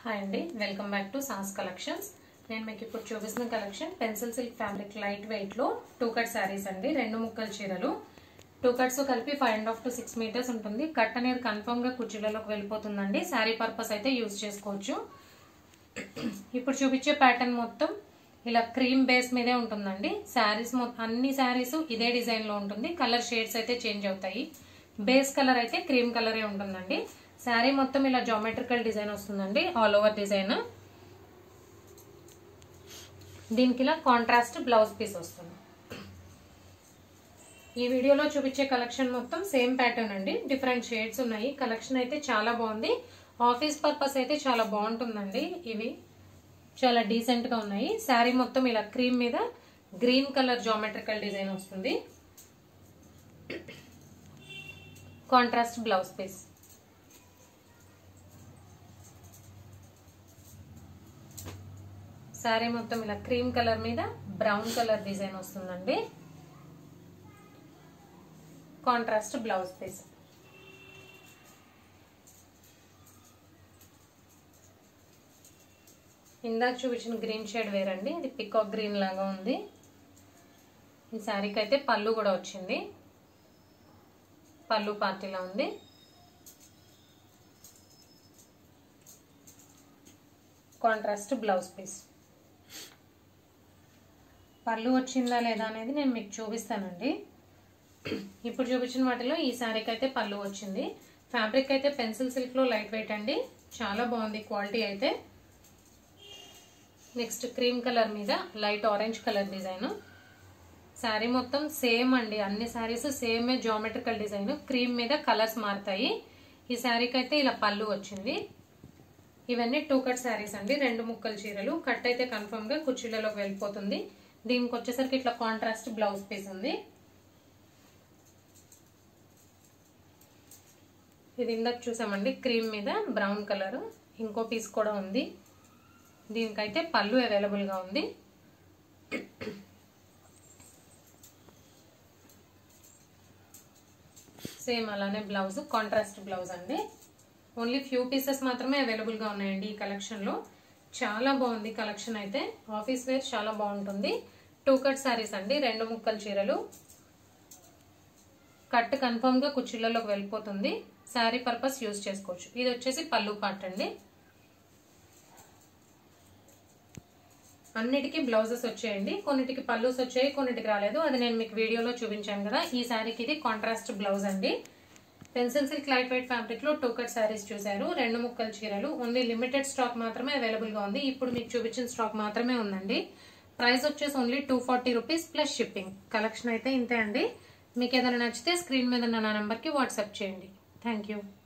hi అండి welcome back to Saas collections నేను మీకు ఇప్పుడు చూపిస్తున్న collection pencil silk fabric light weight లో టూ కట్ శారీస్ అండి రెండు ముక్కల చీరలు టూ కట్స్ కలిపి five and half to six metres ఉంటుంది కట్ అనేది కన్ఫర్మ్ గా కుర్చీలలోకి వెళ్ళిపోతుందండి శారీ పర్పస్ అయితే యూజ్ చేసుకోవచ్చు ఇప్పుడు చూపించే ప్యాటర్న్ మొత్తం ఇలా క్రీమ్ బేస్ మీదే ఉంటుందండి శారీస్ అన్ని శారీస్ ఇదే డిజైన్ లో ఉంటుంది కలర్ షేడ్స్ అయితే చేంజ్ అవుతాయి బేస్ కలర్ అయితే క్రీమ్ కలరే ఉంటుందండి శారీ మొత్తం ఇలా జామెట్రికల్ డిజైన్ వస్తుందండి ఆల్ ఓవర్ డిజైన్ దీనికి ఇలా కాంట్రాస్ట్ బ్లౌజ్ పీస్ వస్తుంది ఈ వీడియోలో చూపించే కలెక్షన్ మొత్తం సేమ్ ప్యాటర్న్ అండి డిఫరెంట్ షేడ్స్ ఉన్నాయి కలెక్షన్ అయితే చాలా బాగుంది ఆఫీస్ పర్పస్ అయితే చాలా బాగుంటుందండి ఇవి చాలా డీసెంట్ గా ఉన్నాయి శారీ మొత్తం ఇలా క్రీమ్ మీద గ్రీన్ కలర్ జామెట్రికల్ డిజైన్ వస్తుంది కాంట్రాస్ట్ బ్లౌజ్ పీస్ శారీ మొత్తం ఇలా క్రీమ్ కలర్ మీద బ్రౌన్ కలర్ డిజైన్ వస్తుందండి కాంట్రాస్ట్ బ్లౌజ్ పీస్ ఇందాక చూపించిన గ్రీన్ షేడ్ వేరండి ఇది పికాక్ గ్రీన్ లాగా ఉంది ఈ శారీకి అయితే పళ్ళు కూడా వచ్చింది పళ్ళు పార్టీలా ఉంది కాంట్రాస్ట్ బ్లౌజ్ పీస్ పళ్ళు వచ్చిందా లేదా అనేది నేను మీకు చూపిస్తానండి ఇప్పుడు చూపించిన వాటిలో ఈ శారీకి అయితే పళ్ళు వచ్చింది ఫ్యాబ్రిక్ అయితే పెన్సిల్ సిల్క్లో లైట్ వెయిట్ అండి చాలా బాగుంది క్వాలిటీ అయితే నెక్స్ట్ క్రీమ్ కలర్ మీద light orange colour design sari మొత్తం సేమ్ అండి అన్ని శారీస్ సేమే జామెట్రికల్ డిజైన్ క్రీమ్ మీద కలర్స్ మారుతాయి ఈ శారీకి అయితే ఇలా పళ్ళు వచ్చింది ఇవన్నీ టూ కట్ శారీస్ అండి రెండు ముక్కల చీరలు కట్ అయితే కన్ఫర్మ్ గా కుర్చీలలోకి వెళ్ళిపోతుంది దీనికి వచ్చేసరికి ఇట్లా కాంట్రాస్ట్ బ్లౌజ్ పీస్ ఉంది ఇది ఇందాక చూసామండి క్రీమ్ మీద బ్రౌన్ కలర్ ఇంకో పీస్ కూడా ఉంది దీనికైతే పళ్ళు అవైలబుల్గా ఉంది సేమ్ అలానే బ్లౌజ్ కాంట్రాస్ట్ బ్లౌజ్ అండి ఓన్లీ ఫ్యూ పీసెస్ మాత్రమే అవైలబుల్గా ఉన్నాయండి ఈ కలెక్షన్లో చాలా బాగుంది కలెక్షన్ అయితే ఆఫీస్ వేర్ చాలా బాగుంటుంది టూ కట్ శారీస్ అండి రెండు ముక్కల చీరలు కట్ కన్ఫర్మ్గా కుర్చీలలోకి వెళ్ళిపోతుంది శారీ పర్పస్ యూజ్ చేసుకోవచ్చు ఇది వచ్చేసి పళ్ళు పార్ట్ అండి అన్నిటికీ బ్లౌజెస్ వచ్చాయండి కొన్నిటికి పల్లూస్ వచ్చాయి కొన్నిటికి రాలేదు అది నేను మీకు వీడియోలో చూపించాను కదా ఈ శారీకి ఇది కాంట్రాస్ట్ బ్లౌజ్ అండి pencil silk light weight fabric లో టూ కట్ శారీస్ చూసారు రెండు ముక్కల చీరలు ఓన్లీ లిమిటెడ్ స్టాక్ మాత్రమే అవైలబుల్ గా ఉంది ఇప్పుడు మీకు చూపించిన స్టాక్ మాత్రమే ఉందండి ప్రైస్ వచ్చేసి only two forty rupees plus shipping collection అయితే ఇంతే అండి మీకు ఏదైనా నచ్చితే స్క్రీన్ మీద ఉన్న నా నెంబర్కి వాట్సాప్ చేయండి థ్యాంక్ యూ